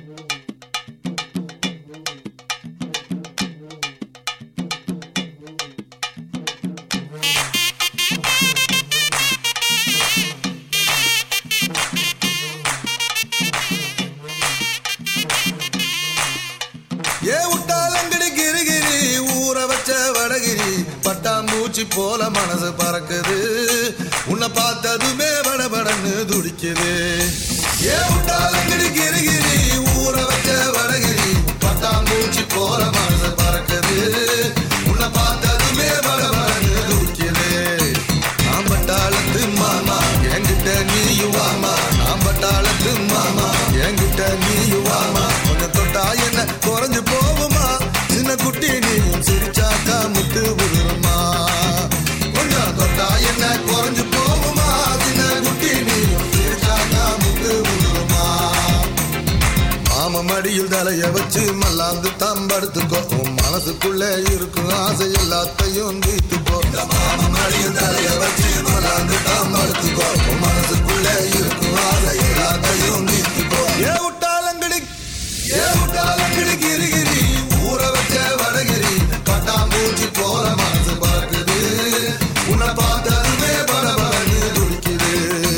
ஏ விட்டாலங்கடி Gregory ஊற வச்ச வடகிரி பட்டாம்பூச்சி போல மனசு பறக்குது உன்னை பார்த்ததுமே படபடன்னு துடிக்குது ஏ விட்டாலங்கடி கிரிகிரி ஊற வச்ச வடகிரி பட்டாம்பூச்சி போல மனசு பறக்குது உன்னை பார்த்ததுமே படபடன்னு துடிக்குது நான் பட்டாளத்து மாமா என்கிட்ட நீயும் வாமா நான் பட்டாளத்து மாமா என்கிட்ட நீயும் வாமா கொஞ்சம் தொட்டா என்ன குறைஞ்சு போகுமா சின்ன குட்டி நீயும் சிரிச்சாக்கா முட்டு விடுமா கொஞ்சம் தொட்டா என்ன குறைஞ்சு போகுமா சின்ன குட்டி நீயும் சிரிச்சாக்கா முட்டு விடுமா மாம மடியில் தலைய வச்சு மல்லாந்து தம்படுத்துக்கோ உன் மனசுக்குள்ள இருக்கும் ஆசை எல்லாத்தையும் தீர்த்துக்கோ இந்த மாம மடியில் தலைய வச்சு மல்லாந்து தம்படுத்துக்கோ உன் மனசுக்குள்ள இருக்கும் ஆசை எல்லாத்தையும் தீர்த்துக்கோ ஏ விட்டாலங்கடி ஏ விட்டாலங்கடி கிரிகிரி ஊற வச்ச வடகிரி பட்டாம்பூச்சி போல மனசு பார்க்குது உன்னை பார்த்ததுமே படபடன்னு துடிக்குது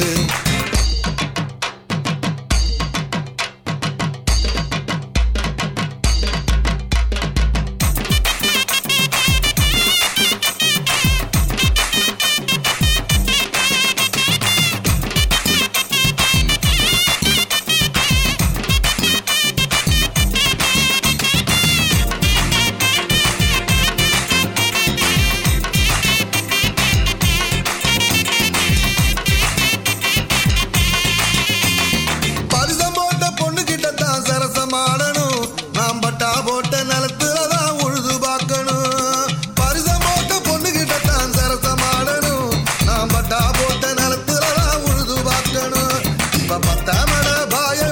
பரிசம் போட்ட பொண்ணு கிட்ட தான் சரசமாடணும் நாம் பட்டா போட்ட நிலத்துல தான் உழுது பார்க்கணும் பரிசம் போட்ட பொண்ணு கிட்ட தான் சரசமாடணும் நாம் பட்டா போட்ட நிலத்துல தான் உழுது பார்க்கணும் இப்ப பத்தாமட பாய